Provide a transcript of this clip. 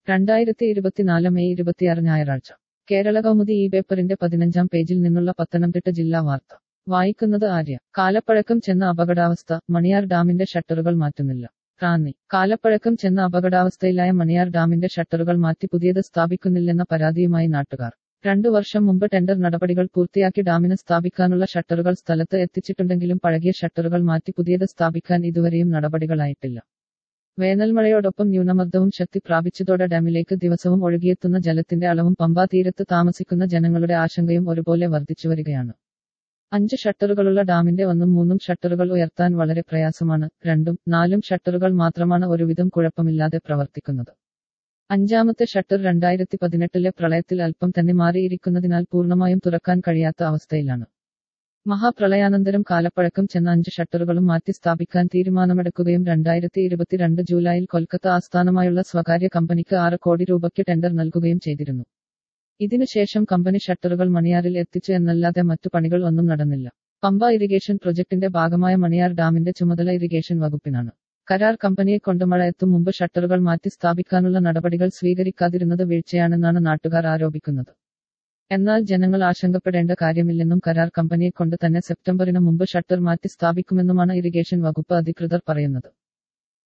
രണ്ടായിരത്തി ഇരുപത്തിനാല് മെയ് ഇരുപത്തിയാറ് ഞായറാഴ്ച കേരള കൗമുദി ഈ പേപ്പറിന്റെ പതിനഞ്ചാം പേജിൽ നിന്നുള്ള പത്തനംതിട്ട ജില്ലാ വാർത്ത വായിക്കുന്നത് ആര്യ കാലപ്പഴക്കം ചെന്ന അപകടാവസ്ഥ മണിയാർ ഡാമിന്റെ ഷട്ടറുകൾ മാറ്റുന്നില്ല റാന്നി കാലപ്പഴക്കം ചെന്ന അപകടാവസ്ഥയിലായ മണിയാർ ഡാമിന്റെ ഷട്ടറുകൾ മാറ്റി പുതിയത് സ്ഥാപിക്കുന്നില്ലെന്ന പരാതിയുമായി നാട്ടുകാർ രണ്ടു വർഷം മുമ്പ് ടെൻഡർ നടപടികൾ പൂർത്തിയാക്കി ഡാമിന് സ്ഥാപിക്കാനുള്ള ഷട്ടറുകൾ സ്ഥലത്ത് എത്തിച്ചിട്ടുണ്ടെങ്കിലും പഴകിയ ഷട്ടറുകൾ മാറ്റി പുതിയത് സ്ഥാപിക്കാൻ ഇതുവരെയും നടപടികളായിട്ടില്ല വേനൽമഴയോടൊപ്പം ന്യൂനമർദ്ദവും ശക്തി പ്രാപിച്ചതോടെ ഡാമിലേക്ക് ദിവസവും ഒഴുകിയെത്തുന്ന ജലത്തിന്റെ അളവും പമ്പാ തീരത്ത് താമസിക്കുന്ന ജനങ്ങളുടെ ആശങ്കയും ഒരുപോലെ വർദ്ധിച്ചുവരികയാണ് അഞ്ച് ഷട്ടറുകളുള്ള ഡാമിന്റെ ഒന്നും മൂന്നും ഷട്ടറുകൾ ഉയർത്താൻ വളരെ പ്രയാസമാണ് രണ്ടും നാലും ഷട്ടറുകൾ മാത്രമാണ് ഒരുവിധം കുഴപ്പമില്ലാതെ പ്രവർത്തിക്കുന്നത് അഞ്ചാമത്തെ ഷട്ടർ രണ്ടായിരത്തി പതിനെട്ടിലെ പ്രളയത്തിൽ അല്പം തന്നെ മാറിയിരിക്കുന്നതിനാൽ പൂർണ്ണമായും തുറക്കാൻ കഴിയാത്ത അവസ്ഥയിലാണ് മഹാപ്രളയാനന്തരം കാലപ്പഴക്കം ചെന്ന അഞ്ച് ഷട്ടറുകളും മാറ്റി സ്ഥാപിക്കാൻ തീരുമാനമെടുക്കുകയും രണ്ടായിരത്തി ഇരുപത്തിരണ്ട് ജൂലൈയിൽ കൊൽക്കത്ത ആസ്ഥാനമായുള്ള സ്വകാര്യ കമ്പനിക്ക് ആറ് കോടി രൂപയ്ക്ക് ടെൻഡർ നൽകുകയും ചെയ്തിരുന്നു ഇതിനുശേഷം കമ്പനി ഷട്ടറുകൾ മണിയാറിൽ എത്തിച്ചു എന്നല്ലാതെ മറ്റു പണികൾ ഒന്നും നടന്നില്ല പമ്പ ഇറിഗേഷൻ പ്രൊജക്ടിന്റെ ഭാഗമായ മണിയാർ ഡാമിന്റെ ചുമതല ഇറിഗേഷൻ വകുപ്പിനാണ് കരാർ കമ്പനിയെ കൊണ്ട് മഴ എത്തും മുമ്പ് ഷട്ടറുകൾ മാറ്റി സ്ഥാപിക്കാനുള്ള നടപടികൾ സ്വീകരിക്കാതിരുന്നത് വീഴ്ചയാണെന്നാണ് നാട്ടുകാർ ആരോപിക്കുന്നത് എന്നാൽ ജനങ്ങൾ ആശങ്കപ്പെടേണ്ട കാര്യമില്ലെന്നും കരാർ കമ്പനിയെ കൊണ്ട് തന്നെ സെപ്റ്റംബറിന് മുമ്പ് ഷട്ടർ മാറ്റി സ്ഥാപിക്കുമെന്നുമാണ് ഇറിഗേഷൻ വകുപ്പ് അധികൃതർ പറയുന്നത്